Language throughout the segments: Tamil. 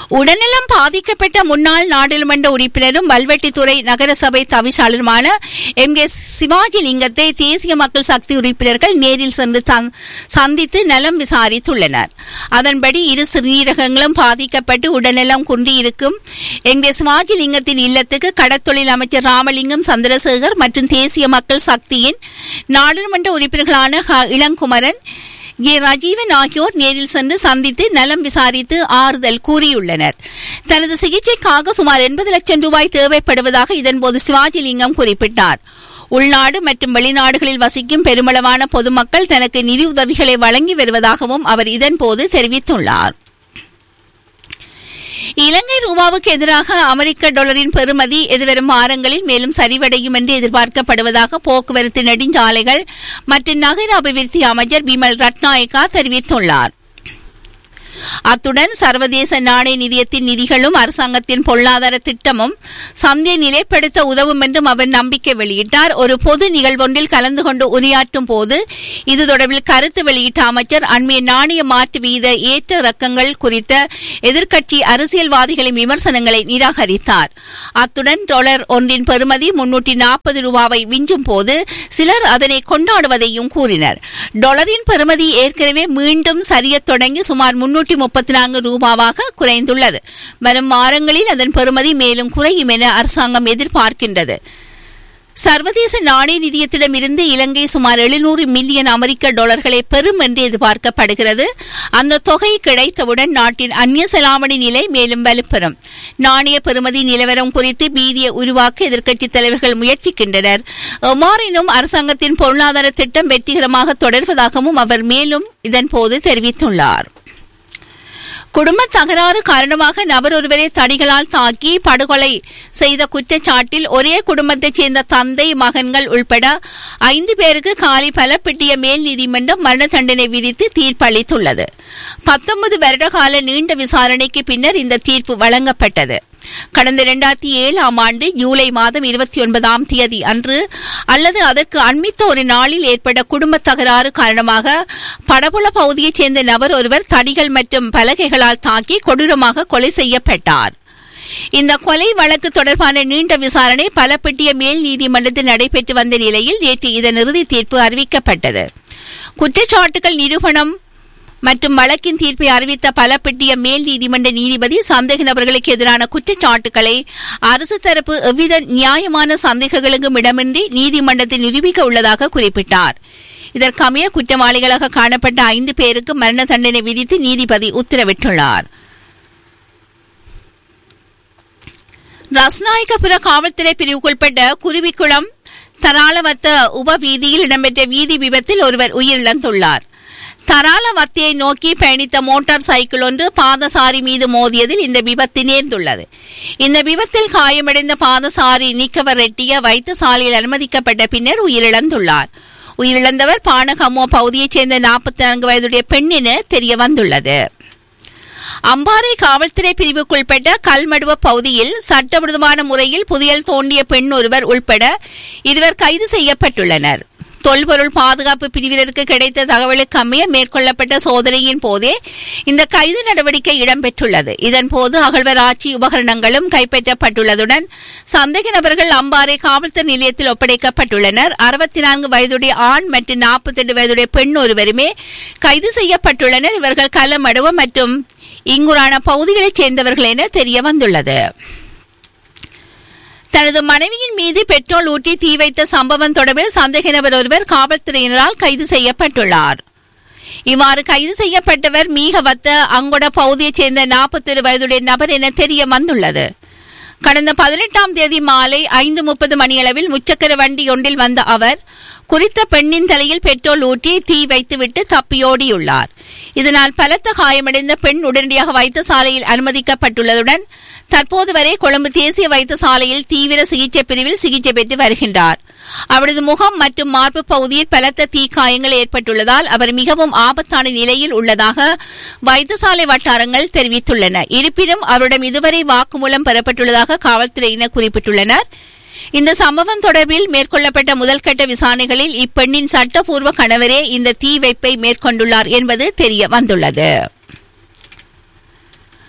உடல்நலம் பாதிக்கப்பட்ட முன்னாள் நாடாளுமன்ற உறுப்பினரும் வல்வெட்டித்துறை நகரசபை தவிசாளருமான எம் கே சிவாஜி லிங்கத்தை தேசிய மக்கள் சக்தி உறுப்பினர்கள் நேரில் சென்று சந்- சந்தித்து நலம் விசாரித்துள்ளனர் அதன்படி இரு சிறுநீரகங்களும் பாதிக்கப்பட்டு உடல்நலம் குன்றியிருக்கும் எம் கே சிவாஜி லிங்கத்தின் இல்லத்துக்கு கடத்தொழில் அமைச்சர் ராமலிங்கம் சந்திரசேகர் மற்றும் தேசிய மக்கள் சக்தியின் நாடாளுமன்ற உறுப்பினர்களான ஹ. இளங்குமரன் ஏ ராஜீவன் ஆகியோர் நேரில் சென்று சந்தித்து நலம் விசாரித்து ஆறுதல் கூறியுள்ளனர் தனது சிகிச்சைக்காக சுமார் எண்பது லட்சம் ரூபாய் தேவைப்படுவதாக இதன்போது சிவாஜிலிங்கம் குறிப்பிட்டார் உள்நாடு மற்றும் வெளிநாடுகளில் வசிக்கும் பெருமளவான பொதுமக்கள் தனக்கு நிதி உதவிகளை வழங்கி வருவதாகவும் அவர் இதன்போது தெரிவித்துள்ளார் இலங்கை ரூபாவுக்கு எதிராக அமெரிக்க டாலரின் பெறுமதி எதிர்வரும் வாரங்களில் மேலும் சரிவடையும் என்று எதிர்பார்க்கப்படுவதாக போக்குவரத்து நெடுஞ்சாலைகள் மற்றும் நகர அபிவிருத்தி அமைச்சர் பிமல் ரட்நாயக்கா தெரிவித்துள்ளார் அத்துடன் சர்வதேச நாணய நிதியத்தின் நிதிகளும் அரசாங்கத்தின் பொருளாதார திட்டமும் சந்தையை நிலைப்படுத்த உதவும் என்றும் அவர் நம்பிக்கை வெளியிட்டார் ஒரு பொது நிகழ்வொன்றில் கலந்து கொண்டு உரையாற்றும் போது இது தொடர்பில் கருத்து வெளியிட்ட அமைச்சர் அண்மைய நாணய மாற்று வீத ஏற்ற இறக்கங்கள் குறித்த எதிர்க்கட்சி அரசியல்வாதிகளின் விமர்சனங்களை நிராகரித்தார் அத்துடன் டாலர் ஒன்றின் பெறுமதி முன்னூற்றி நாற்பது ரூபாவை விஞ்சும் போது சிலர் அதனை கொண்டாடுவதையும் கூறினர் டாலரின் பெறுமதி ஏற்கனவே மீண்டும் சரியத் தொடங்கி சுமார் முன்னூற்றி முப்பத்தி நான்கு ரூபாவாக குறைந்துள்ளது வரும் வாரங்களில் அதன் பெறுமதி மேலும் குறையும் என அரசாங்கம் எதிர்பார்க்கின்றது சர்வதேச நாணய நிதியத்திடமிருந்து இலங்கை சுமார் எழுநூறு மில்லியன் அமெரிக்க டாலர்களை பெறும் என்று எதிர்பார்க்கப்படுகிறது அந்த தொகை கிடைத்தவுடன் நாட்டின் அந்நிய செலாவணி நிலை மேலும் வலுப்பெறும் நாணய பெறுமதி நிலவரம் குறித்து பீதியை உருவாக்க எதிர்க்கட்சித் தலைவர்கள் முயற்சிக்கின்றனர் எவ்வாறினும் அரசாங்கத்தின் பொருளாதார திட்டம் வெற்றிகரமாக தொடர்வதாகவும் அவர் மேலும் இதன்போது தெரிவித்துள்ளார் குடும்ப தகராறு காரணமாக நபர் ஒருவரை தடிகளால் தாக்கி படுகொலை செய்த குற்றச்சாட்டில் ஒரே குடும்பத்தைச் சேர்ந்த தந்தை மகன்கள் உள்பட ஐந்து பேருக்கு காலி பலப்பட்டிய மேல் நீதிமன்றம் மரண தண்டனை விதித்து தீர்ப்பளித்துள்ளது பத்தொன்பது வருடகால நீண்ட விசாரணைக்கு பின்னர் இந்த தீர்ப்பு வழங்கப்பட்டது கடந்த இரண்டாயிரத்தி ஏழாம் ஆண்டு ஜூலை மாதம் இருபத்தி ஒன்பதாம் தேதி அன்று அல்லது அதற்கு அண்மித்த ஒரு நாளில் ஏற்பட்ட குடும்ப தகராறு காரணமாக படபுல பகுதியைச் சேர்ந்த நபர் ஒருவர் தடிகள் மற்றும் பலகைகளால் தாக்கி கொடூரமாக கொலை செய்யப்பட்டார் இந்த கொலை வழக்கு தொடர்பான நீண்ட விசாரணை பலப்பட்டிய மேல் நீதிமன்றத்தில் நடைபெற்று வந்த நிலையில் நேற்று இதன் இறுதி தீர்ப்பு அறிவிக்கப்பட்டது குற்றச்சாட்டுகள் நிரூபணம் மற்றும் வழக்கின் தீர்ப்பை அறிவித்த பலப்பட்டிய மேல் நீதிமன்ற நீதிபதி சந்தேக நபர்களுக்கு எதிரான குற்றச்சாட்டுகளை அரசு தரப்பு எவ்வித நியாயமான சந்தேகங்களுக்கும் இடமின்றி நீதிமன்றத்தில் நிரூபிக்க உள்ளதாக குறிப்பிட்டார் இதற்கமைய குற்றவாளிகளாக காணப்பட்ட ஐந்து பேருக்கு மரண தண்டனை விதித்து நீதிபதி உத்தரவிட்டுள்ளார் ரஸ்நாயகபுர காவல்துறை பிரிவுக்குட்பட்ட குருவிக்குளம் தராளவத்த உப வீதியில் இடம்பெற்ற வீதி விபத்தில் ஒருவர் உயிரிழந்துள்ளார் தராளவத்தையை நோக்கி பயணித்த மோட்டார் சைக்கிள் ஒன்று பாதசாரி மீது மோதியதில் இந்த விபத்து நேர்ந்துள்ளது இந்த விபத்தில் காயமடைந்த பாதசாரி நிக்கவர் ரெட்டிய வைத்தியசாலையில் அனுமதிக்கப்பட்ட பின்னர் உயிரிழந்துள்ளார் உயிரிழந்தவர் பானகமோ பகுதியைச் சேர்ந்த நாற்பத்தி நான்கு வயதுடைய பெண் என தெரிய வந்துள்ளது அம்பாறை காவல்துறை பிரிவுக்குட்பட்ட கல்மடுவ பகுதியில் சட்டவிரோதமான முறையில் புதையல் தோண்டிய பெண் ஒருவர் உள்பட இருவர் கைது செய்யப்பட்டுள்ளனர் தொல்பொருள் பாதுகாப்பு பிரிவினருக்கு கிடைத்த தகவலுக்கு அமைய மேற்கொள்ளப்பட்ட சோதனையின் போதே இந்த கைது நடவடிக்கை இடம்பெற்றுள்ளது இதன்போது அகழ்வராட்சி உபகரணங்களும் கைப்பற்றப்பட்டுள்ளதுடன் சந்தேக நபர்கள் அம்பாறை காவல்துறை நிலையத்தில் ஒப்படைக்கப்பட்டுள்ளனர் அறுபத்தி நான்கு வயதுடைய ஆண் மற்றும் நாற்பத்தி எட்டு வயதுடைய பெண் ஒருவருமே கைது செய்யப்பட்டுள்ளனர் இவர்கள் கலமடுவ மற்றும் இங்குரான பகுதிகளைச் சேர்ந்தவர்கள் என தெரிய வந்துள்ளது தனது மனைவியின் மீது பெட்ரோல் ஊற்றி தீ வைத்த சம்பவம் தொடர்பில் சந்தேக நபர் ஒருவர் காவல்துறையினரால் கைது செய்யப்பட்டுள்ளார் இவ்வாறு கைது செய்யப்பட்டவர் மீகவத்த அங்கொட பகுதியைச் சேர்ந்த நாற்பத்தொரு வயதுடைய நபர் என தெரிய வந்துள்ளது கடந்த பதினெட்டாம் தேதி மாலை ஐந்து முப்பது மணியளவில் முச்சக்கர வண்டி ஒன்றில் வந்த அவர் குறித்த பெண்ணின் தலையில் பெட்ரோல் ஊற்றி தீ வைத்துவிட்டு தப்பியோடியுள்ளார் இதனால் பலத்த காயமடைந்த பெண் உடனடியாக வைத்தியசாலையில் அனுமதிக்கப்பட்டுள்ளதுடன் தற்போது வரை கொழும்பு தேசிய வைத்தியசாலையில் தீவிர சிகிச்சை பிரிவில் சிகிச்சை பெற்று வருகின்றார் அவரது முகம் மற்றும் மார்பு பகுதியில் பலத்த தீக்காயங்கள் ஏற்பட்டுள்ளதால் அவர் மிகவும் ஆபத்தான நிலையில் உள்ளதாக வைத்தியசாலை வட்டாரங்கள் தெரிவித்துள்ளன இருப்பினும் அவரிடம் இதுவரை வாக்குமூலம் பெறப்பட்டுள்ளதாக காவல்துறையினர் குறிப்பிட்டுள்ளனர் இந்த சம்பவம் தொடர்பில் மேற்கொள்ளப்பட்ட முதல்கட்ட விசாரணைகளில் இப்பெண்ணின் சட்டப்பூர்வ கணவரே இந்த தீ வைப்பை மேற்கொண்டுள்ளார் என்பது தெரிய வந்துள்ளது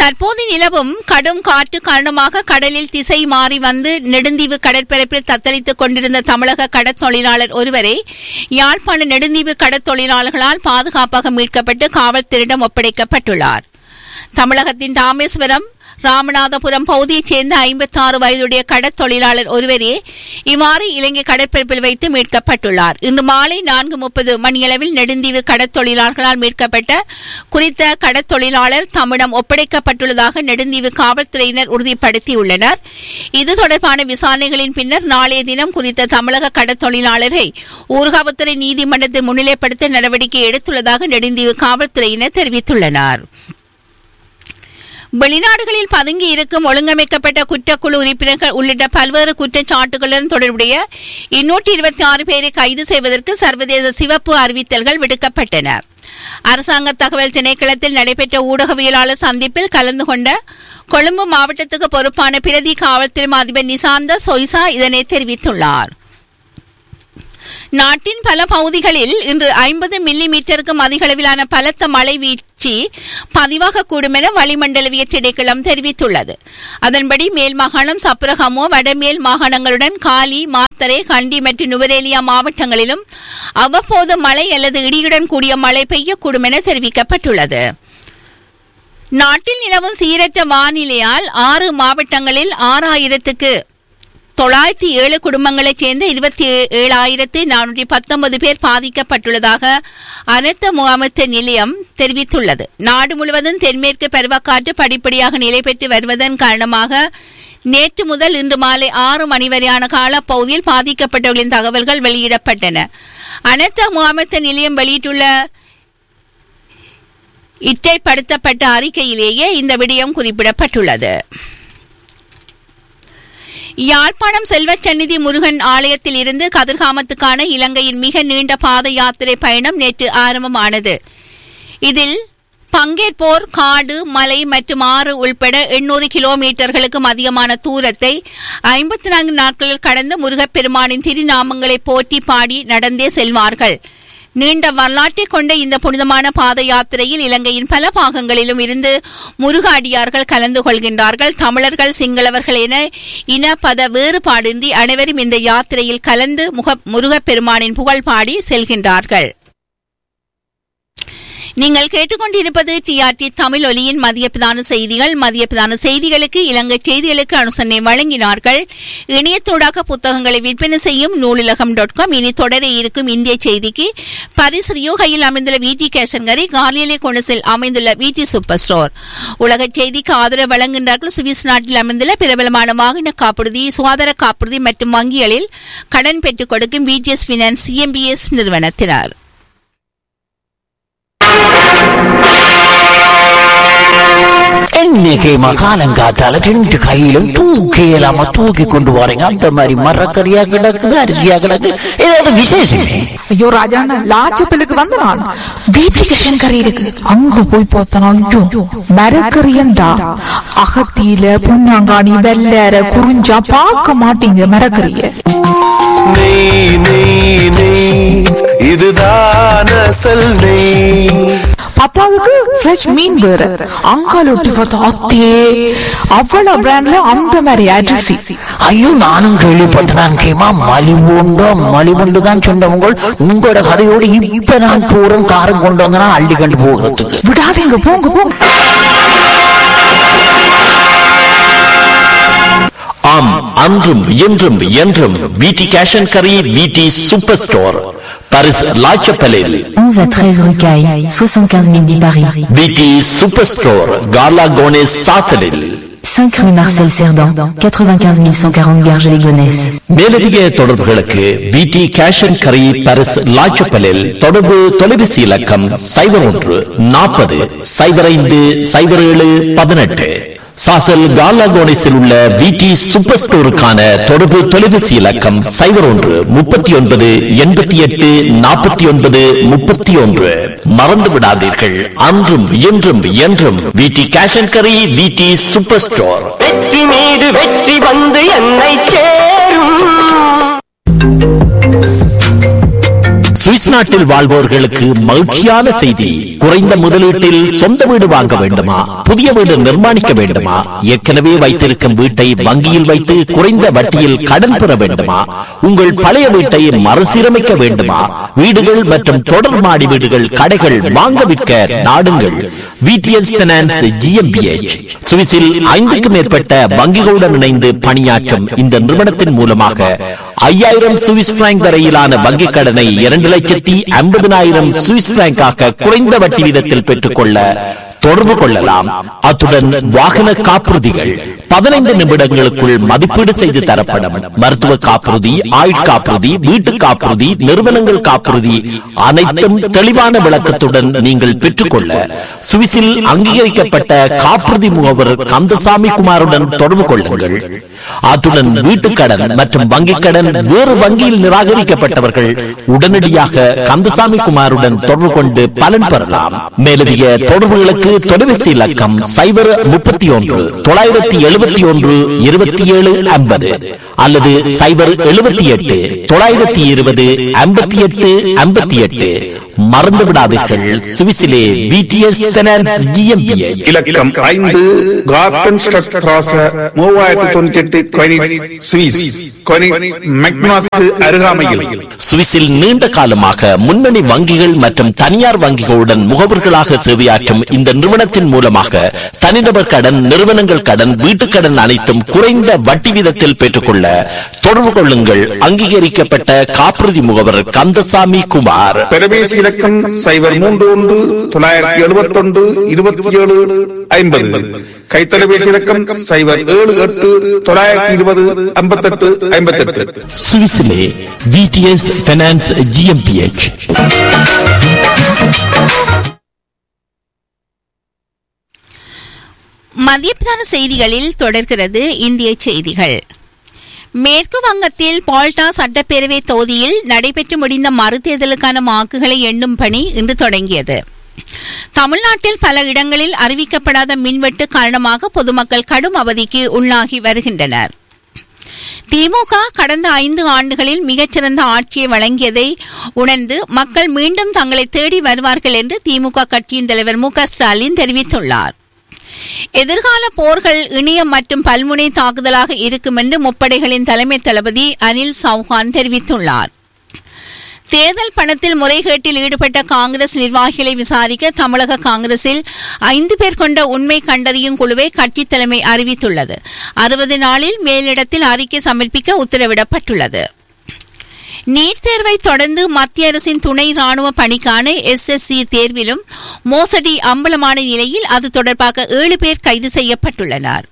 தற்போது நிலவும் கடும் காற்று காரணமாக கடலில் திசை மாறி வந்து நெடுந்தீவு கடற்பரப்பில் தத்தளித்துக் கொண்டிருந்த தமிழக கடற்தொழிலாளர் ஒருவரை யாழ்ப்பாண நெடுந்தீவு கடற்தொழிலாளர்களால் பாதுகாப்பாக மீட்கப்பட்டு காவல்துறையிடம் ஒப்படைக்கப்பட்டுள்ளார் தமிழகத்தின் ராமேஸ்வரம் ராமநாதபுரம் பகுதியைச் சேர்ந்த ஐம்பத்தி ஆறு வயதுடைய கடற்தொழிலாளர் ஒருவரே இவ்வாறு இலங்கை கடற்பரப்பில் வைத்து மீட்கப்பட்டுள்ளார் இன்று மாலை நான்கு முப்பது மணியளவில் நெடுந்தீவு கடற்தொழிலாளர்களால் மீட்கப்பட்ட குறித்த கடற்தொழிலாளர் தம்மிடம் ஒப்படைக்கப்பட்டுள்ளதாக நெடுந்தீவு காவல்துறையினர் உறுதிப்படுத்தியுள்ளனர் இது தொடர்பான விசாரணைகளின் பின்னர் நாளைய தினம் குறித்த தமிழக கடற்தொழிலாளரை ஊர்காவல்துறை நீதிமன்றத்தில் முன்னிலைப்படுத்த நடவடிக்கை எடுத்துள்ளதாக நெடுந்தீவு காவல்துறையினர் தெரிவித்துள்ளனர் வெளிநாடுகளில் பதுங்கி இருக்கும் ஒழுங்கமைக்கப்பட்ட குற்றக்குழு உறுப்பினர்கள் உள்ளிட்ட பல்வேறு குற்றச்சாட்டுகளுடன் தொடர்புடைய இருநூற்றி இருபத்தி ஆறு பேரை கைது செய்வதற்கு சர்வதேச சிவப்பு அறிவித்தல்கள் விடுக்கப்பட்டன அரசாங்க தகவல் திணைக்களத்தில் நடைபெற்ற ஊடகவியலாளர் சந்திப்பில் கலந்து கொண்ட கொழும்பு மாவட்டத்துக்கு பொறுப்பான பிரதி காவல்துறை அதிபர் நிசாந்த சொய்சா இதனை தெரிவித்துள்ளார் நாட்டின் பல பகுதிகளில் இன்று ஐம்பது மில்லி மீட்டருக்கும் அதிக அளவிலான பலத்த மழை வீழ்ச்சி பதிவாகக்கூடும் என வளிமண்டலவிய திணைக்களம் தெரிவித்துள்ளது அதன்படி மேல் மாகாணம் சப்ரகமோ வடமேல் மாகாணங்களுடன் காலி மாத்தரை கண்டி மற்றும் நுவரேலியா மாவட்டங்களிலும் அவ்வப்போது மழை அல்லது இடியுடன் கூடிய மழை பெய்யக்கூடும் என தெரிவிக்கப்பட்டுள்ளது நாட்டில் நிலவும் சீரற்ற வானிலையால் ஆறு மாவட்டங்களில் ஆறாயிரத்துக்கு தொள்ளாயிரத்தி ஏழு குடும்பங்களைச் சேர்ந்த இருபத்தி ஏழாயிரத்து நானூற்றி பத்தொன்பது பேர் பாதிக்கப்பட்டுள்ளதாக அனர்த்த முகாமத்து நிலையம் தெரிவித்துள்ளது நாடு முழுவதும் தென்மேற்கு பருவக்காற்று படிப்படியாக நிலை பெற்று வருவதன் காரணமாக நேற்று முதல் இன்று மாலை ஆறு மணி வரையான காலப்பகுதியில் பாதிக்கப்பட்டவர்களின் தகவல்கள் வெளியிடப்பட்டன அனர்த்த முகாமத்து நிலையம் வெளியிட்டுள்ள இற்றைப்படுத்தப்பட்ட அறிக்கையிலேயே இந்த விடயம் குறிப்பிடப்பட்டுள்ளது யாழ்ப்பாணம் செல்வச்சந்நிதி முருகன் ஆலயத்தில் இருந்து கதிர்காமத்துக்கான இலங்கையின் மிக நீண்ட பாத யாத்திரை பயணம் நேற்று ஆரம்பமானது இதில் பங்கேற்போர் காடு மலை மற்றும் ஆறு உள்பட எண்ணூறு கிலோமீட்டர்களுக்கும் அதிகமான தூரத்தை ஐம்பத்தி நான்கு நாட்களில் கடந்த முருகப்பெருமானின் திருநாமங்களை போற்றி பாடி நடந்தே செல்வார்கள் நீண்ட வரலாற்றை கொண்ட இந்த புனிதமான பாத யாத்திரையில் இலங்கையின் பல பாகங்களிலும் இருந்து முருக அடியார்கள் கலந்து கொள்கின்றார்கள் தமிழர்கள் சிங்களவர்கள் என இன பத வேறுபாடின்றி அனைவரும் இந்த யாத்திரையில் கலந்து முக முருகப்பெருமானின் புகழ் பாடி செல்கின்றார்கள் நீங்கள் கேட்டுக்கொண்டிருப்பது டிஆர்டி தமிழ் ஒலியின் மதிய பிரதான செய்திகள் மதிய பிரதான செய்திகளுக்கு இலங்கை செய்திகளுக்கு அனுசரணை வழங்கினார்கள் இணையத்தோடாக புத்தகங்களை விற்பனை செய்யும் நூலிலகம் டாட் காம் இனி தொடர இருக்கும் இந்திய செய்திக்கு பரிஸ் ரியோகையில் அமைந்துள்ள விடி கேஷன்கரை காலியலை கொண்டசில் அமைந்துள்ள விடி சூப்பர் ஸ்டோர் உலக செய்திக்கு ஆதரவு வழங்குகின்றார்கள் சுவிஸ் நாட்டில் அமைந்துள்ள பிரபலமான வாகன காப்புறுதி சுகாதார காப்புறுதி மற்றும் வங்கிகளில் கடன் பெற்றுக் கொடுக்கும் விடிஎஸ் பினான்ஸ் சிஎம்பிஎஸ் நிறுவனத்தினர் இன்னைக்கு மகாலங்காத்தால ரெண்டு கையிலும் தூக்கி இல்லாம தூக்கி கொண்டு வரீங்க அந்த மாதிரி மரக்கறியா கிடக்குது அரிசியா கிடக்கு ஏதாவது விசேஷம் ஐயோ ராஜாண்ணா லாச்சப்பிலுக்கு வந்து நான் வீட்டுக்கு கறி இருக்கு அங்க போய் பார்த்தனா ஐயோ மரக்கறியண்டா அகத்தியில புண்ணாங்காணி வெள்ளற குறிஞ்சா பார்க்க மாட்டீங்க மரக்கறிய நெய் நெய் நெய் இதுதான் அசல் நெய் பத்தாவதுக்கு ஃப்ரெஷ் மீன் வேற அங்கால ஒட்டி பார்த்தா அத்தே அவ்வளவு பிராண்ட்ல அந்த மாதிரி அரிசி ஐயோ நானும் கேள்விப்பட்டேன் நான் கேமா மலிவுண்டோ மலிவுண்டு தான் சொன்னவங்க உங்களோட கதையோடு இப்ப நான் போறேன் காரம் கொண்டு வந்தனா அள்ளி கண்டு போகிறதுக்கு விடாதீங்க போங்க போங்க ஆம் அன்றும் இன்றும் என்றும் விடி கேஷ் அண்ட் கரி விடி சூப்பர் ஸ்டோர் பாரிஸ் லாச்சப்பலில் 11 à 13 rue Caille, 75 010 Paris. V D super store Carla கோனேஸ் சாசலில் 5 rue Marcel Cerdan, 95 140 Garges-les-Gonesse. மேலதிக தொடர்புகளுக்கு விடி கேஷ் அண்ட் கரி பாரிஸ் லாச்சப்பலில் தொடர்பு தொலைபேசி இலக்கம் சைபர் ஒன்று நாற்பது சைபர் ஐந்து சைபர் ஏழு பதினெட்டு சாசல் கார்லா கோனேஸில் உள்ள விடி சூப்பர் ஸ்டோருக்கான தொடர்பு தொலைபேசி இலக்கம் சைபர் ஒன்று முப்பத்தி ஒன்பது எண்பத்தி எட்டு நாற்பத்தி ஒன்பது முப்பத்தி ஒன்று மறந்து விடாதீர்கள் அன்றும் இன்றும் என்றும் விடி கேஷ் அண்ட் கரி விடி சூப்பர் ஸ்டோர் வெற்றி மீது வெற்றி வந்து என்னை சேரும் சுவிஸ் நாட்டில் வாழ்வோர்களுக்கு மகிழ்ச்சியான செய்தி குறைந்த முதலீட்டில் சொந்த வீடு வாங்க வேண்டுமா புதிய வீடு நிர்மாணிக்க வேண்டுமா ஏற்கனவே வைத்திருக்கும் வீட்டை வங்கியில் வைத்து குறைந்த வட்டியில் கடன் பெற வேண்டுமா உங்கள் பழைய வீட்டை மறுசீரமைக்க வேண்டுமா வீடுகள் மற்றும் தொடர் மாடி வீடுகள் கடைகள் வாங்க விற்க நாடுங்கள் விடிஎஸ் பினான்ஸ் ஜிஎம்பிஎச் சுவிஸில் ஐந்துக்கும் மேற்பட்ட வங்கிகளுடன் இணைந்து பணியாற்றும் இந்த நிறுவனத்தின் மூலமாக ஐயாயிரம் சுவிஸ் பிராங்க் வரையிலான வங்கிக் கடனை இரண்டு லட்சத்தி ஐம்பதினாயிரம் சுவிஸ் பிராங்காக குறைந்த வட்டி வீதத்தில் பெற்றுக்கொள்ள தொடர்பு கொள்ளலாம் அத்துடன் வாகன காப்புறுதிகள் பதினைந்து நிமிடங்களுக்குள் மதிப்பீடு செய்து தரப்படும் மருத்துவ காப்புறுதி ஆயுட்காப்புறுதி வீட்டு காப்புறுதி நிறுவனங்கள் காப்புறுதி அனைத்தும் தெளிவான விளக்கத்துடன் நீங்கள் பெற்றுக்கொள்ள சுவிஸில் அங்கீகரிக்கப்பட்ட காப்புறுதி முகவர் கந்தசாமி குமாருடன் தொடர்பு கொள்ளுங்கள் அத்துடன் வீட்டுக்கடன் மற்றும் வங்கிக் கடன் வேறு வங்கியில் நிராகரிக்கப்பட்டவர்கள் உடனடியாக கந்தசாமி குமாருடன் தொடர்பு கொண்டு பலன் பெறலாம் மேலதிக தொடர்புகளுக்கு தொலைபேசி இலக்கம் சைபர் முப்பத்தி ஒன்று தொள்ளாயிரத்தி எழுபத்தி ஒன்று இருபத்தி ஏழு ஐம்பது அல்லது சைபர் எழுபத்தி எட்டு தொள்ளாயிரத்தி இருபது ஐம்பத்தி எட்டு ஐம்பத்தி எட்டு மறந்து விடாதீர்கள் சுவிசிலே விடிஎஸ் ஃபைனான்ஸ் GmbH. இலக்கம் ஐந்து கார்டன் ஸ்ட்ராச மூவாயிரத்தி தொண்ணூத்தி எட்டு கொயினிட்ஸ் சுவிஸ் கொயினிட்ஸ் மெக்னாஸ்க்கு அருகாமையில் சுவிஸில் நீண்ட காலமாக முன்னணி வங்கிகள் மற்றும் தனியார் வங்கிகளுடன் முகவர்களாக சேவையாற்றும் இந்த நிறுவனத்தின் மூலமாக தனிநபர் கடன் நிறுவனங்கள் கடன் வீட்டுக் கடன் அனைத்தும் குறைந்த வட்டி வீதத்தில் பெற்றுக்கொள்ள தொடர்பு கொள்ளுங்கள் அங்கீகரிக்கப்பட்ட காப்புறுதி முகவர் கந்தசாமி குமார் தொலைபேசி இலக்கம் சைபர் மூன்று ஒன்று தொள்ளாயிரத்தி எழுபத்தி ஒன்று இருபத்தி ஏழு ஐம்பது கைத்தொலைபேசி இலக்கம் சைபர் ஏழு எட்டு தொள்ளாயிரத்தி இருபது ஐம்பத்தெட்டு ஐம்பத்தெட்டு சுவிஸிலே விடிஎஸ் ஃபைனான்ஸ் ஜிஎம்பிஎச் மதியப்பிதான செய்திகளில் தொடர்கிறது இந்திய செய்திகள் மேற்கு வங்கத்தில் பால்டா சட்டப்பேரவை தொகுதியில் நடைபெற்று முடிந்த மறுதேர்தலுக்கான வாக்குகளை எண்ணும் பணி இன்று தொடங்கியது தமிழ்நாட்டில் பல இடங்களில் அறிவிக்கப்படாத மின்வெட்டு காரணமாக பொதுமக்கள் கடும் அவதிக்கு உள்ளாகி வருகின்றனர் திமுக கடந்த ஐந்து ஆண்டுகளில் மிகச்சிறந்த ஆட்சியை வழங்கியதை உணர்ந்து மக்கள் மீண்டும் தங்களை தேடி வருவார்கள் என்று திமுக கட்சியின் தலைவர் மு க ஸ்டாலின் தெரிவித்துள்ளார் எதிர்கால போர்கள் இணையம் மற்றும் பல்முனை தாக்குதலாக இருக்கும் என்று முப்படைகளின் தலைமை தளபதி அனில் சௌஹான் தெரிவித்துள்ளார் தேர்தல் பணத்தில் முறைகேட்டில் ஈடுபட்ட காங்கிரஸ் நிர்வாகிகளை விசாரிக்க தமிழக காங்கிரஸில் ஐந்து பேர் கொண்ட உண்மை கண்டறியும் குழுவை கட்சித் தலைமை அறிவித்துள்ளது அறுபது நாளில் மேலிடத்தில் அறிக்கை சமர்ப்பிக்க உத்தரவிடப்பட்டுள்ளது நீட் தேர்வை தொடர்ந்து மத்திய அரசின் துணை ராணுவ பணிக்கான எஸ்எஸ்சி தேர்விலும் மோசடி அம்பலமான நிலையில் அது தொடர்பாக ஏழு பேர் கைது செய்யப்பட்டுள்ளனர்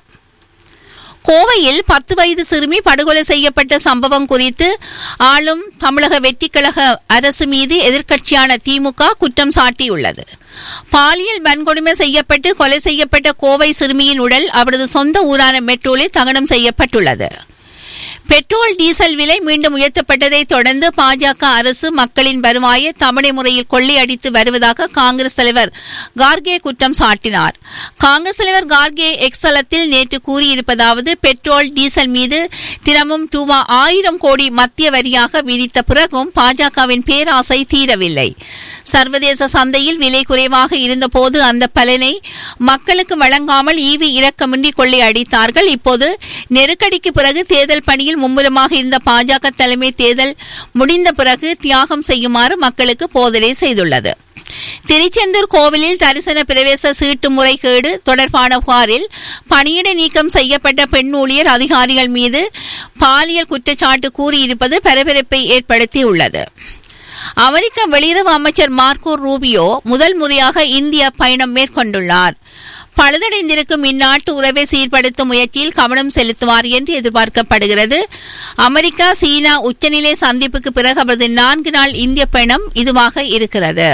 கோவையில் பத்து வயது சிறுமி படுகொலை செய்யப்பட்ட சம்பவம் குறித்து ஆளும் தமிழக வெற்றிக்கழக அரசு மீது எதிர்க்கட்சியான திமுக குற்றம் சாட்டியுள்ளது பாலியல் வன்கொடுமை செய்யப்பட்டு கொலை செய்யப்பட்ட கோவை சிறுமியின் உடல் அவரது சொந்த ஊரான மெட்ரோலில் தகனம் செய்யப்பட்டுள்ளது பெட்ரோல் டீசல் விலை மீண்டும் உயர்த்தப்பட்டதை தொடர்ந்து பாஜக அரசு மக்களின் வருவாயை தவணை முறையில் கொள்ளையடித்து வருவதாக காங்கிரஸ் தலைவர் கார்கே குற்றம் சாட்டினார் காங்கிரஸ் தலைவர் கார்கே எக்ஸலத்தில் நேற்று கூறியிருப்பதாவது பெட்ரோல் டீசல் மீது தினமும் ரூபா ஆயிரம் கோடி மத்திய வரியாக விதித்த பிறகும் பாஜகவின் பேராசை தீரவில்லை சர்வதேச சந்தையில் விலை குறைவாக இருந்தபோது அந்த பலனை மக்களுக்கு வழங்காமல் ஈவி இரக்கமின்றி கொள்ளையடித்தார்கள் இப்போது நெருக்கடிக்கு பிறகு தேர்தல் பணியில் மும்முரமாக இருந்த பாஜக தலைமை தேர்தல் முடிந்த பிறகு தியாகம் செய்யுமாறு மக்களுக்கு போதனை செய்துள்ளது திருச்செந்தூர் கோவிலில் தரிசன பிரவேச சீட்டு முறைகேடு தொடர்பான புகாரில் பணியிடை நீக்கம் செய்யப்பட்ட பெண் ஊழியர் அதிகாரிகள் மீது பாலியல் குற்றச்சாட்டு கூறியிருப்பது பரபரப்பை ஏற்படுத்தியுள்ளது அமெரிக்க வெளியுறவு அமைச்சர் மார்க்கோ ரூபியோ முதல் முறையாக இந்திய பயணம் மேற்கொண்டுள்ளார் பழுதடைந்திருக்கும் இந்நாட்டு உறவை சீர்படுத்தும் முயற்சியில் கவனம் செலுத்துவார் என்று எதிர்பார்க்கப்படுகிறது அமெரிக்கா சீனா உச்சநிலை சந்திப்புக்கு பிறகு அவரது நான்கு நாள் இந்திய பயணம் இதுவாக இருக்கிறது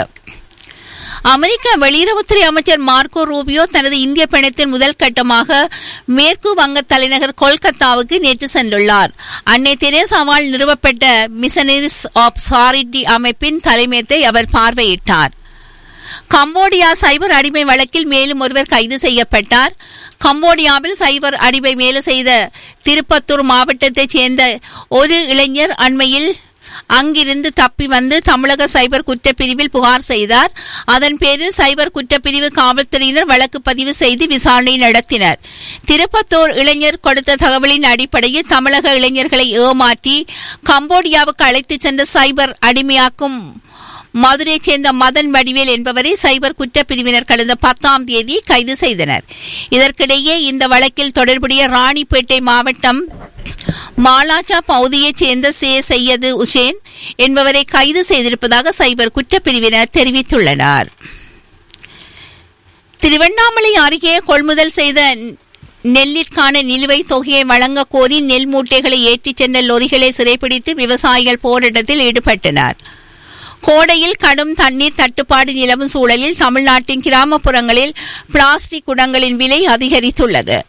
அமெரிக்க வெளியுறவுத்துறை அமைச்சர் மார்க்கோ ரூபியோ தனது இந்திய பயணத்தின் முதல் கட்டமாக மேற்கு வங்க தலைநகர் கொல்கத்தாவுக்கு நேற்று சென்றுள்ளார் அன்னை தெரேசாவால் நிறுவப்பட்ட மிஷனரிஸ் ஆப் சாரிட்டி அமைப்பின் தலைமையத்தை அவர் பார்வையிட்டார் கம்போடியா சைபர் அடிமை வழக்கில் மேலும் ஒருவர் கைது செய்யப்பட்டார் கம்போடியாவில் சைபர் அடிமை மேலே செய்த திருப்பத்தூர் மாவட்டத்தைச் சேர்ந்த ஒரு இளைஞர் அண்மையில் அங்கிருந்து தப்பி வந்து தமிழக சைபர் குற்றப்பிரிவில் புகார் செய்தார் அதன் பேரில் சைபர் குற்றப்பிரிவு காவல்துறையினர் வழக்கு பதிவு செய்து விசாரணை நடத்தினர் திருப்பத்தூர் இளைஞர் கொடுத்த தகவலின் அடிப்படையில் தமிழக இளைஞர்களை ஏமாற்றி கம்போடியாவுக்கு அழைத்துச் சென்ற சைபர் அடிமையாக்கும் மதுரையைச் சேர்ந்த மதன் வடிவேல் என்பவரை சைபர் குற்றப்பிரிவினர் கடந்த பத்தாம் தேதி கைது செய்தனர் இதற்கிடையே இந்த வழக்கில் தொடர்புடைய ராணிப்பேட்டை மாவட்டம் மாலாச்சா பகுதியைச் சேர்ந்த சே சையது உசேன் என்பவரை கைது செய்திருப்பதாக சைபர் குற்றப்பிரிவினர் தெரிவித்துள்ளனர் திருவண்ணாமலை அருகே கொள்முதல் செய்த நெல்லிற்கான நிலுவைத் தொகையை வழங்க கோரி நெல் மூட்டைகளை ஏற்றிச் சென்ற லொரிகளை சிறைப்பிடித்து விவசாயிகள் போராட்டத்தில் ஈடுபட்டனர் கோடையில் கடும் தண்ணீர் தட்டுப்பாடு நிலவும் சூழலில் தமிழ்நாட்டின் கிராமப்புறங்களில் பிளாஸ்டிக் குடங்களின் விலை அதிகரித்துள்ளது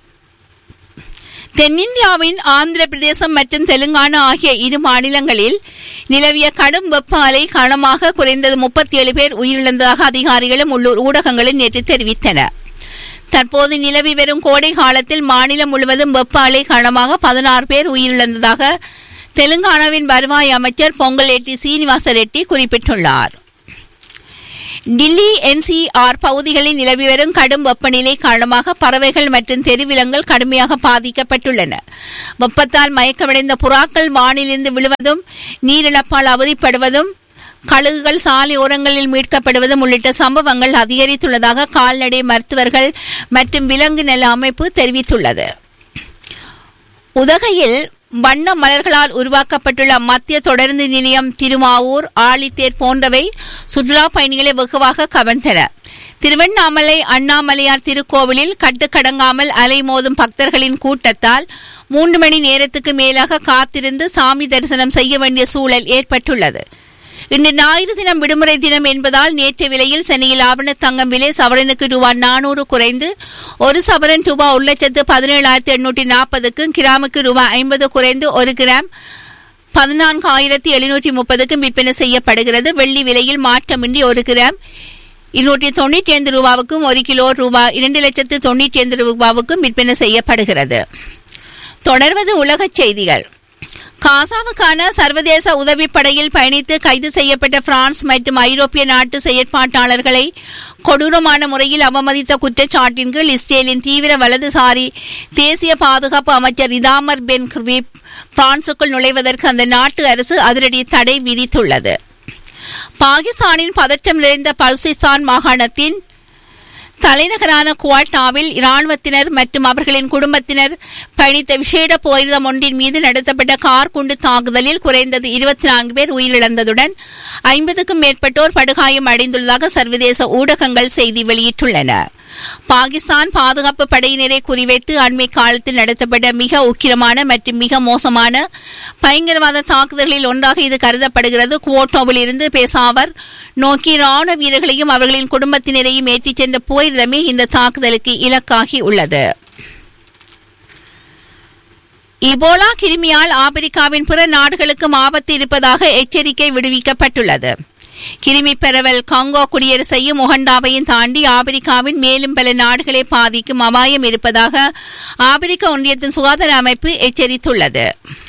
தென்னிந்தியாவின் ஆந்திர பிரதேசம் மற்றும் தெலுங்கானா ஆகிய இரு மாநிலங்களில் நிலவிய கடும் வெப்ப அலை காரணமாக குறைந்தது முப்பத்தி ஏழு பேர் உயிரிழந்ததாக அதிகாரிகளும் உள்ளூர் ஊடகங்களும் நேற்று தெரிவித்தனர் தற்போது நிலவி வரும் கோடை காலத்தில் மாநிலம் முழுவதும் வெப்ப அலை காரணமாக பதினாறு பேர் உயிரிழந்ததாக தெலுங்கானாவின் வருவாய் அமைச்சர் பொங்கலேட்டி சீனிவாச ரெட்டி குறிப்பிட்டுள்ளார் டில்லி என்சிஆர் பகுதிகளில் நிலவி வரும் கடும் வெப்பநிலை காரணமாக பறவைகள் மற்றும் தெருவிலங்கள் கடுமையாக பாதிக்கப்பட்டுள்ளன வெப்பத்தால் மயக்கமடைந்த புறாக்கள் வானிலிருந்து விழுவதும் நீரிழப்பால் அவதிப்படுவதும் கழுகுகள் சாலை ஓரங்களில் மீட்கப்படுவதும் உள்ளிட்ட சம்பவங்கள் அதிகரித்துள்ளதாக கால்நடை மருத்துவர்கள் மற்றும் விலங்கு நல அமைப்பு தெரிவித்துள்ளது உதகையில் வண்ண மலர்களால் உருவாக்கப்பட்டுள்ள மத்திய தொடருந்து நிலையம் திருமாவூர் ஆழித்தேர் போன்றவை சுற்றுலா பயணிகளை வெகுவாக கவர்ந்தன திருவண்ணாமலை அண்ணாமலையார் திருக்கோவிலில் கட்டுக்கடங்காமல் அலைமோதும் பக்தர்களின் கூட்டத்தால் மூன்று மணி நேரத்துக்கு மேலாக காத்திருந்து சாமி தரிசனம் செய்ய வேண்டிய சூழல் ஏற்பட்டுள்ளது இன்று ஞாயிறு தினம் விடுமுறை தினம் என்பதால் நேற்று விலையில் சென்னையில் ஆவண தங்கம் விலை சவரனுக்கு ரூபாய் நானூறு குறைந்து ஒரு சவரன் ரூபாய் ஒரு லட்சத்து பதினேழாயிரத்தி எண்ணூற்றி நாற்பதுக்கும் கிராமுக்கு ரூபாய் ஐம்பது குறைந்து ஒரு கிராம் பதினான்கு ஆயிரத்தி எழுநூற்றி முப்பதுக்கும் விற்பனை செய்யப்படுகிறது வெள்ளி விலையில் மாற்றமின்றி ஒரு கிராம் இருநூற்றி தொண்ணூற்றி ஐந்து ரூபாவுக்கும் ஒரு கிலோ ரூபாய் இரண்டு லட்சத்து தொண்ணூற்றி ஐந்து ரூபாவுக்கும் விற்பனை செய்யப்படுகிறது தொடர்வது உலகச் செய்திகள் காசாவுக்கான சர்வதேச உதவிப்படையில் பயணித்து கைது செய்யப்பட்ட பிரான்ஸ் மற்றும் ஐரோப்பிய நாட்டு செயற்பாட்டாளர்களை கொடூரமான முறையில் அவமதித்த குற்றச்சாட்டின் கீழ் இஸ்ரேலின் தீவிர வலதுசாரி தேசிய பாதுகாப்பு அமைச்சர் இதாமர் பென் கிர்வீப் பிரான்சுக்குள் நுழைவதற்கு அந்த நாட்டு அரசு அதிரடி தடை விதித்துள்ளது பாகிஸ்தானின் பதற்றம் நிறைந்த பல்சிஸ்தான் மாகாணத்தின் தலைநகரான குவாட்டாவில் இராணுவத்தினர் மற்றும் அவர்களின் குடும்பத்தினர் பயணித்த விசேட போரிதம் ஒன்றின் மீது நடத்தப்பட்ட கார் குண்டு தாக்குதலில் குறைந்தது இருபத்தி நான்கு பேர் உயிரிழந்ததுடன் ஐம்பதுக்கும் மேற்பட்டோர் படுகாயம் அடைந்துள்ளதாக சர்வதேச ஊடகங்கள் செய்தி வெளியிட்டுள்ளன பாகிஸ்தான் பாதுகாப்பு படையினரை குறிவைத்து அண்மை காலத்தில் நடத்தப்பட்ட மிக உக்கிரமான மற்றும் மிக மோசமான பயங்கரவாத தாக்குதல்களில் ஒன்றாக இது கருதப்படுகிறது குவோட்டோவில் இருந்து பேசாவர் நோக்கி ராணுவ வீரர்களையும் அவர்களின் குடும்பத்தினரையும் ஏற்றிச் சென்ற போரிடமே இந்த தாக்குதலுக்கு இலக்காகி உள்ளது இபோலா கிருமியால் ஆப்பிரிக்காவின் பிற நாடுகளுக்கும் ஆபத்து இருப்பதாக எச்சரிக்கை விடுவிக்கப்பட்டுள்ளது கிருமி பரவல் காங்கோ குடியரசையும் உகண்டாவையும் தாண்டி ஆப்பிரிக்காவின் மேலும் பல நாடுகளை பாதிக்கும் அபாயம் இருப்பதாக ஆப்பிரிக்க ஒன்றியத்தின் சுகாதார அமைப்பு எச்சரித்துள்ளது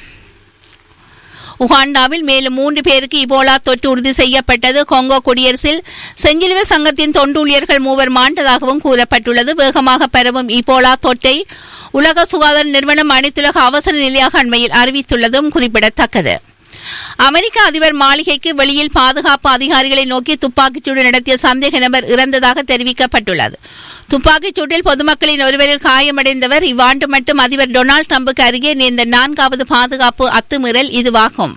உகாண்டாவில் மேலும் மூன்று பேருக்கு இபோலா தொற்று உறுதி செய்யப்பட்டது கொங்கோ குடியரசில் செஞ்சிலுவ சங்கத்தின் தொண்டு ஊழியர்கள் மூவர் மாண்டதாகவும் கூறப்பட்டுள்ளது வேகமாக பரவும் இபோலா தொற்றை உலக சுகாதார நிறுவனம் அனைத்துலக அவசர நிலையாக அண்மையில் அறிவித்துள்ளதும் குறிப்பிடத்தக்கது அமெரிக்க அதிபர் மாளிகைக்கு வெளியில் பாதுகாப்பு அதிகாரிகளை நோக்கி துப்பாக்கிச்சூடு நடத்திய சந்தேக நபர் இறந்ததாக தெரிவிக்கப்பட்டுள்ளது துப்பாக்கிச் சூட்டில் பொதுமக்களின் ஒருவரில் காயமடைந்தவர் இவ்வாண்டு மட்டும் அதிபர் டொனால்டு டிரம்புக்கு அருகே நேர்ந்த நான்காவது பாதுகாப்பு அத்துமீறல் இதுவாகும்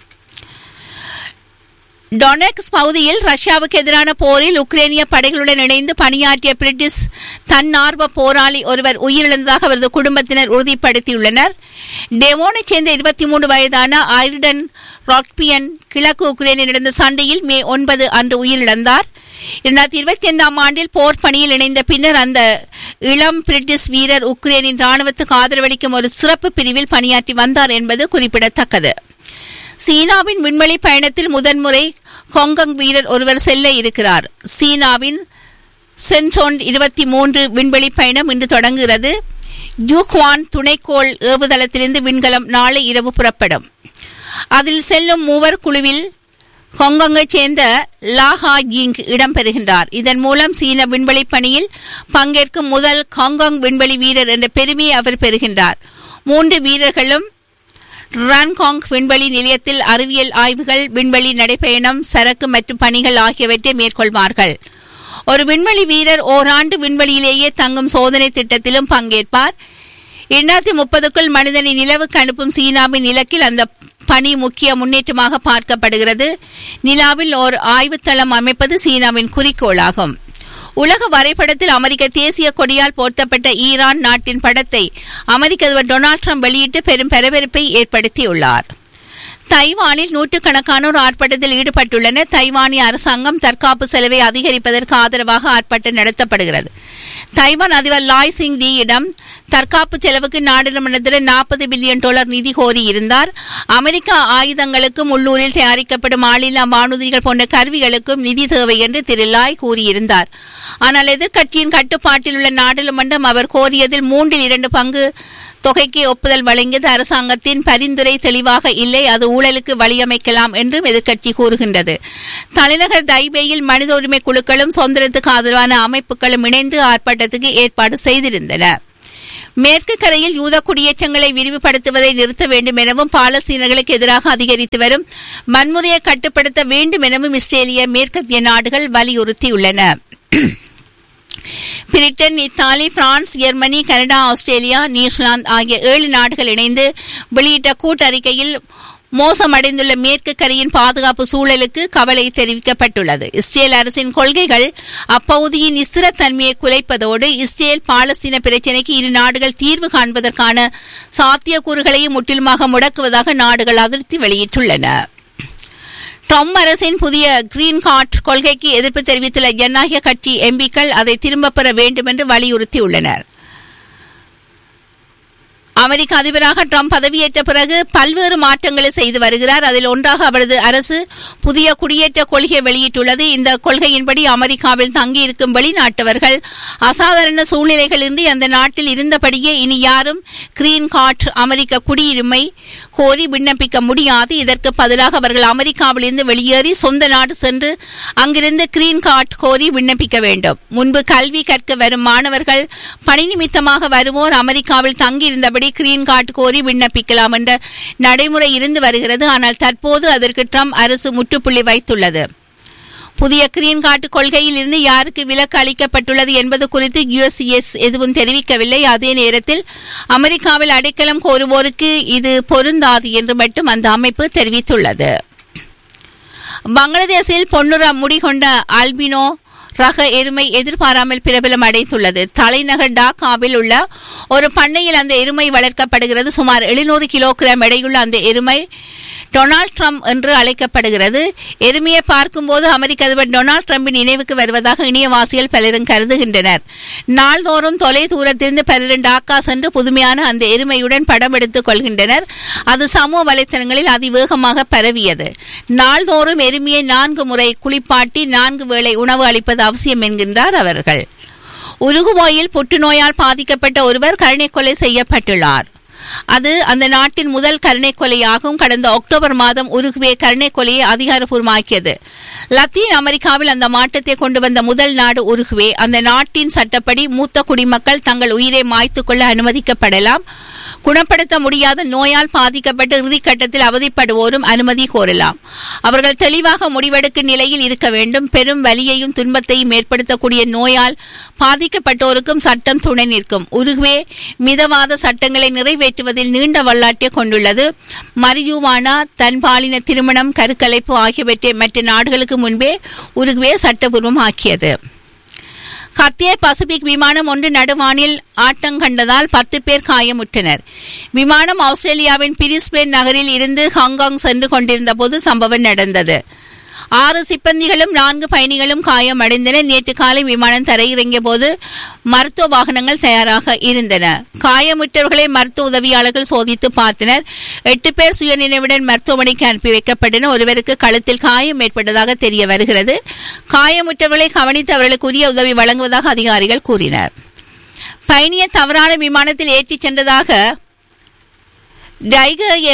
டொனெக்ஸ் பகுதியில் ரஷ்யாவுக்கு எதிரான போரில் உக்ரைனிய படைகளுடன் இணைந்து பணியாற்றிய பிரிட்டிஷ் தன்னார்வ போராளி ஒருவர் உயிரிழந்ததாக அவரது குடும்பத்தினர் உறுதிப்படுத்தியுள்ளனர் டெவோனைச் சேர்ந்த இருபத்தி மூன்று வயதான ஐரிடன் ராக்பியன் கிழக்கு உக்ரைனில் நடந்த சண்டையில் மே ஒன்பது அன்று உயிரிழந்தார் இரண்டாயிரத்தி இருபத்தி ஐந்தாம் ஆண்டில் போர் பணியில் இணைந்த பின்னர் அந்த இளம் பிரிட்டிஷ் வீரர் உக்ரைனின் ராணுவத்துக்கு ஆதரவளிக்கும் ஒரு சிறப்பு பிரிவில் பணியாற்றி வந்தார் என்பது குறிப்பிடத்தக்கது சீனாவின் விண்வெளி பயணத்தில் முதன்முறை ஹாங்காங் வீரர் ஒருவர் செல்ல இருக்கிறார் சீனாவின் சென்சோன் இருபத்தி மூன்று விண்வெளி பயணம் இன்று தொடங்குகிறது யூக்வான் துணைக்கோள் ஏவுதளத்திலிருந்து விண்கலம் நாளை இரவு புறப்படும் அதில் செல்லும் மூவர் குழுவில் ஹாங்காங்கைச் சேர்ந்த லாஹா யிங் இடம்பெறுகின்றார் இதன் மூலம் சீன விண்வெளி பணியில் பங்கேற்கும் முதல் ஹாங்காங் விண்வெளி வீரர் என்ற பெருமையை அவர் பெறுகின்றார் மூன்று வீரர்களும் ரான்காங் விண்வெளி நிலையத்தில் அறிவியல் ஆய்வுகள் விண்வெளி நடைபயணம் சரக்கு மற்றும் பணிகள் ஆகியவற்றை மேற்கொள்வார்கள் ஒரு விண்வெளி வீரர் ஓராண்டு விண்வெளியிலேயே தங்கும் சோதனை திட்டத்திலும் பங்கேற்பார் இரண்டாயிரத்தி முப்பதுக்குள் மனிதனை நிலவுக்கு அனுப்பும் சீனாவின் இலக்கில் அந்த பணி முக்கிய முன்னேற்றமாக பார்க்கப்படுகிறது நிலாவில் ஓர் ஆய்வுத்தளம் அமைப்பது சீனாவின் குறிக்கோளாகும் உலக வரைபடத்தில் அமெரிக்க தேசிய கொடியால் போர்த்தப்பட்ட ஈரான் நாட்டின் படத்தை அமெரிக்க அதிபர் டொனால்ட் ட்ரம்ப் வெளியிட்டு பெரும் பரபரப்பை ஏற்படுத்தியுள்ளார் தைவானில் நூற்றுக்கணக்கானோர் ஆர்ப்பாட்டத்தில் ஈடுபட்டுள்ளனர் தைவானிய அரசாங்கம் தற்காப்பு செலவை அதிகரிப்பதற்கு ஆதரவாக ஆர்ப்பாட்டம் நடத்தப்படுகிறது தைவான் அதிபர் லாய் சிங் டியிடம் தற்காப்பு செலவுக்கு நாடாளுமன்றத்தில் நாற்பது பில்லியன் டாலர் நிதி கோரியிருந்தார் அமெரிக்க ஆயுதங்களுக்கும் உள்ளூரில் தயாரிக்கப்படும் ஆளில்லா வானூர்திகள் போன்ற கருவிகளுக்கும் நிதி தேவை என்று திரு லாய் கூறியிருந்தார் ஆனால் எதிர்க்கட்சியின் கட்டுப்பாட்டில் உள்ள நாடாளுமன்றம் அவர் கோரியதில் மூன்றில் இரண்டு பங்கு தொகைக்கு ஒப்புதல் வழங்கியது அரசாங்கத்தின் பரிந்துரை தெளிவாக இல்லை அது ஊழலுக்கு வழியமைக்கலாம் என்றும் எதிர்க்கட்சி கூறுகின்றது தலைநகர் தைபேயில் மனித உரிமை குழுக்களும் சுதந்திரத்துக்கு ஆதரவான அமைப்புகளும் இணைந்து ஆர்ப்பாட்டத்துக்கு ஏற்பாடு செய்திருந்தன மேற்கு கரையில் யூத குடியேற்றங்களை விரிவுபடுத்துவதை நிறுத்த வேண்டும் எனவும் பாலஸ்தீனர்களுக்கு எதிராக அதிகரித்து வரும் வன்முறையை கட்டுப்படுத்த வேண்டும் எனவும் இஸ்ரேலிய மேற்கத்திய நாடுகள் வலியுறுத்தியுள்ளன Britain Italy France Germany Canada Australia New Zealand ஆகிய ஏழு நாடுகள் இணைந்து வெளியிட்ட கூட்டறிக்கையில் மோசமடைந்துள்ள மேற்கு கரையின் பாதுகாப்பு சூழலுக்கு கவலை தெரிவிக்கப்பட்டுள்ளது இஸ்ரேல் அரசின் கொள்கைகள் அப்பகுதியின் ஸ்திரத்தன்மையை குலைப்பதோடு இஸ்ரேல் பாலஸ்தீன பிரச்சினைக்கு இரு நாடுகள் தீர்வு காண்பதற்கான சாத்தியக்கூறுகளையும் முற்றிலுமாக முடக்குவதாக நாடுகள் அதிருப்தி வெளியிட்டுள்ளன ட்ரம்ப் அரசின் புதிய கிரீன் கார்ட் கொள்கைக்கு எதிர்ப்பு தெரிவித்துள்ள ஜனநாயக கட்சி எம்பிக்கள் அதை திரும்பப் பெற வேண்டும் என்று வலியுறுத்தியுள்ளனர் அமெரிக்க அதிபராக ட்ரம்ப் பதவியேற்ற பிறகு பல்வேறு மாற்றங்களை செய்து வருகிறார் அதில் ஒன்றாக அவரது அரசு புதிய குடியேற்ற கொள்கையை வெளியிட்டுள்ளது இந்த கொள்கையின்படி அமெரிக்காவில் தங்கியிருக்கும் வெளிநாட்டவர்கள் அசாதாரண சூழ்நிலைகளின்றி அந்த நாட்டில் இருந்தபடியே இனி யாரும் கிரீன் கார்ட் அமெரிக்க குடியுரிமை கோரி விண்ணப்பிக்க முடியாது இதற்கு பதிலாக அவர்கள் அமெரிக்காவிலிருந்து வெளியேறி சொந்த நாடு சென்று அங்கிருந்து கிரீன் கார்ட் கோரி விண்ணப்பிக்க வேண்டும் முன்பு கல்வி கற்க வரும் மாணவர்கள் பணி நிமித்தமாக வருவோர் அமெரிக்காவில் தங்கியிருந்தபடி கிரீன் கார்டு கோரி விண்ணப்பிக்கலாம் என்ற நடைமுறை இருந்து வருகிறது ஆனால் தற்போது அதற்கு ட்ரம்ப் அரசு முற்றுப்புள்ளி வைத்துள்ளது புதிய கிரீன் கார்டு கொள்கையில் இருந்து யாருக்கு விலக்கு அளிக்கப்பட்டுள்ளது என்பது குறித்து யுஎஸ்எஸ் எதுவும் தெரிவிக்கவில்லை அதே நேரத்தில் அமெரிக்காவில் அடைக்கலம் கோருவோருக்கு இது பொருந்தாது என்று மட்டும் அந்த அமைப்பு தெரிவித்துள்ளது பங்களாதேஷில் பொன்னுரா முடிகொண்ட ஆல்பினோ ரக எருமை எதிர்பாராமல் பிரபலம் அடைந்துள்ளது தலைநகர் டாக்காவில் உள்ள ஒரு பண்ணையில் அந்த எருமை வளர்க்கப்படுகிறது சுமார் எழுநூறு கிலோகிராம் எடையுள்ள அந்த எருமை டொனால்ட் ட்ரம்ப் என்று அழைக்கப்படுகிறது எருமையை பார்க்கும்போது அமெரிக்க அதிபர் டொனால்ட் ட்ரம்பின் நினைவுக்கு வருவதாக இணையவாசிகள் பலரும் கருதுகின்றனர் நாள்தோறும் தொலை தூரத்திலிருந்து பலரும் டாக்கா சென்று புதுமையான அந்த எருமையுடன் படம் எடுத்துக் கொள்கின்றனர் அது சமூக வலைத்தளங்களில் அதிவேகமாக பரவியது நாள்தோறும் எருமையை நான்கு முறை குளிப்பாட்டி நான்கு வேளை உணவு அளிப்பது அவசியம் என்கின்றார் அவர்கள் உருகுவாயில் புற்றுநோயால் பாதிக்கப்பட்ட ஒருவர் கருணை கொலை செய்யப்பட்டுள்ளார் அது அந்த நாட்டின் முதல் கருணை கொலையாகும் கடந்த அக்டோபர் மாதம் உருகுவே கருணை கொலையை அதிகாரப்பூர்வமாக்கியது லத்தீன் அமெரிக்காவில் அந்த மாற்றத்தை கொண்டு வந்த முதல் நாடு உருகுவே அந்த நாட்டின் சட்டப்படி மூத்த குடிமக்கள் தங்கள் உயிரை மாய்த்துக் கொள்ள அனுமதிக்கப்படலாம் குணப்படுத்த முடியாத நோயால் பாதிக்கப்பட்டு இறுதிக்கட்டத்தில் அவதிப்படுவோரும் அனுமதி கோரலாம் அவர்கள் தெளிவாக முடிவெடுக்கும் நிலையில் இருக்க வேண்டும் பெரும் வலியையும் துன்பத்தையும் ஏற்படுத்தக்கூடிய நோயால் பாதிக்கப்பட்டோருக்கும் சட்டம் துணை நிற்கும் உருகுவே மிதவாத சட்டங்களை நிறைவேற்றுவதில் நீண்ட வல்லாட்டை கொண்டுள்ளது மரியுவானா தன்பாலின திருமணம் கருக்கலைப்பு ஆகியவற்றை மற்ற நாடுகளுக்கு முன்பே உருகுவே சட்டபூர்வமாக்கியது கத்திய பசிபிக் விமானம் ஒன்று நடுவானில் ஆட்டம் கண்டதால் பத்து பேர் காயமுற்றனர் விமானம் ஆஸ்திரேலியாவின் பிரிஸ்பேன் நகரில் இருந்து ஹாங்காங் சென்று கொண்டிருந்த போது சம்பவம் நடந்தது ஆறு சிப்பந்திகளும் நான்கு பயணிகளும் காயமடைந்தனர் நேற்று காலை விமானம் தரையிறங்கிய போது மருத்துவ வாகனங்கள் தயாராக இருந்தன காயமுற்றவர்களை மருத்துவ உதவியாளர்கள் சோதித்து பார்த்தனர் எட்டு பேர் சுயநினைவுடன் மருத்துவமனைக்கு அனுப்பி வைக்கப்பட்டனர் ஒருவருக்கு கழுத்தில் காயம் ஏற்பட்டதாக தெரிய வருகிறது காயமுற்றவர்களை கவனித்து அவர்களுக்கு உரிய உதவி வழங்குவதாக அதிகாரிகள் கூறினர் பயணிய தவறான விமானத்தில் ஏற்றிச் சென்றதாக டைகர் ஏர்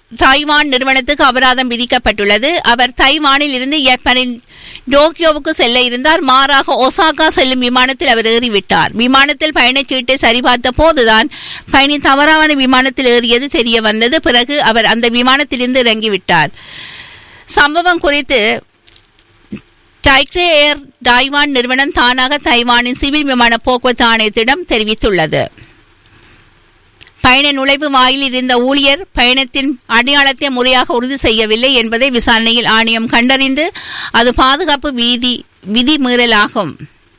தாய்வான் நிறுவனத்துக்கு அபராதம் விதிக்கப்பட்டுள்ளது அவர் தைவானில் இருந்து ஜப்பானின் டோக்கியோவுக்கு செல்ல இருந்தார் மாறாக ஒசாகா செல்லும் விமானத்தில் அவர் ஏறிவிட்டார் விமானத்தில் பயணச்சீட்டை சரிபார்த்த போதுதான் பயணி தவறான விமானத்தில் ஏறியது தெரிய வந்தது பிறகு அவர் அந்த விமானத்திலிருந்து இறங்கிவிட்டார் சம்பவம் குறித்து டைக்ரே ஏர் டைவான் நிறுவனம் தானாக தைவானின் சிவில் விமான போக்குவரத்து ஆணையத்திடம் தெரிவித்துள்ளது பயண நுழைவு வாயிலில் இருந்த ஊழியர் பயணத்தின் அடையாளத்தை முறையாக உறுதி செய்யவில்லை என்பதை விசாரணையில் ஆணையம் கண்டறிந்து அது பாதுகாப்பு வீதி விதிமீறலாகும்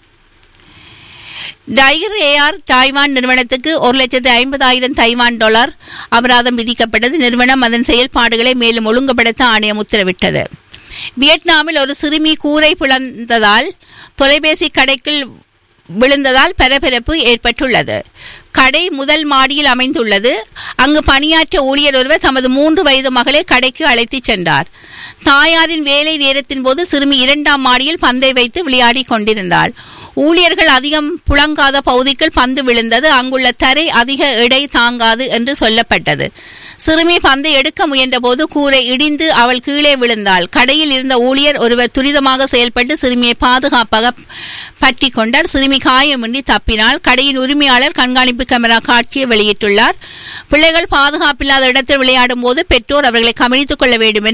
டைகர் ஏஆர் டைவான் நிறுவனத்துக்கு ஒரு லட்சத்து ஐம்பதாயிரம் தைவான் டாலர் அபராதம் விதிக்கப்பட்டது நிறுவனம் அதன் செயல்பாடுகளை மேலும் ஒழுங்குபடுத்த ஆணையம் உத்தரவிட்டது வியட்நாமில் ஒரு சிறுமி கூரை பிளந்ததால் தொலைபேசி கடைக்குள் விழுந்ததால் பரபரப்பு ஏற்பட்டுள்ளது கடை முதல் மாடியில் அமைந்துள்ளது அங்கு பணியாற்ற ஊழியர் ஒருவர் தமது மூன்று வயது மகளை கடைக்கு அழைத்துச் சென்றார் தாயாரின் வேலை நேரத்தின் போது சிறுமி இரண்டாம் மாடியில் பந்தை வைத்து விளையாடிக் கொண்டிருந்தாள் ஊழியர்கள் அதிகம் புழங்காத பகுதிக்குள் பந்து விழுந்தது அங்குள்ள தரை அதிக எடை தாங்காது என்று சொல்லப்பட்டது சிறுமி பந்தை எடுக்க முயன்றபோது கூரை இடிந்து அவள் கீழே விழுந்தாள் கடையில் இருந்த ஊழியர் ஒருவர் துரிதமாக செயல்பட்டு சிறுமியை பாதுகாப்பாக பற்றி கொண்டார் சிறுமி காயமின்றி தப்பினாள் கடையின் உரிமையாளர் கண்காணிப்பு கேமரா காட்சியை வெளியிட்டுள்ளார் பிள்ளைகள் பாதுகாப்பில்லாத இடத்தில் விளையாடும் போது பெற்றோர் அவர்களை கவனித்துக் கொள்ள வேண்டும் என